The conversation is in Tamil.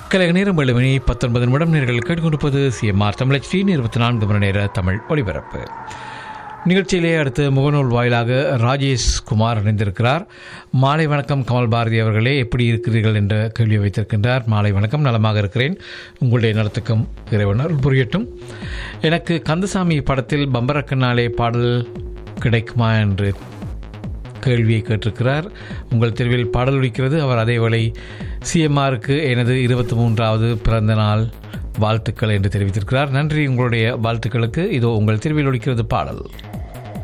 கலைக நேரம் ஏழு மணி பத்தொன்பது நிமிடம் நேர்கள் கேட்டுக்கொண்டிருப்பது சிஎம்ஆர் தமிழ் ஸ்ரீ இருபத்தி நான்கு மணி நேர தமிழ் ஒளிபரப்பு நிகழ்ச்சியிலே அடுத்து முகநூல் வாயிலாக ராஜேஷ் குமார் இணைந்திருக்கிறார் மாலை வணக்கம் கமல் பாரதி அவர்களே எப்படி இருக்கிறீர்கள் என்ற கேள்வியை வைத்திருக்கின்றார் மாலை வணக்கம் நலமாக இருக்கிறேன் உங்களுடைய நலத்துக்கும் இறைவனர் புரியட்டும் எனக்கு கந்தசாமி படத்தில் பம்பரக்கண்ணாலே பாடல் கிடைக்குமா என்று கேள்வியை கேட்டிருக்கிறார் உங்கள் தெருவில் பாடல் ஒலிக்கிறது அவர் அதேவேளை சிஎம்ஆருக்கு எனது இருபத்தி மூன்றாவது பிறந்த நாள் வாழ்த்துக்கள் என்று தெரிவித்திருக்கிறார் நன்றி உங்களுடைய வாழ்த்துக்களுக்கு இதோ உங்கள் தெருவில் ஒலிக்கிறது பாடல்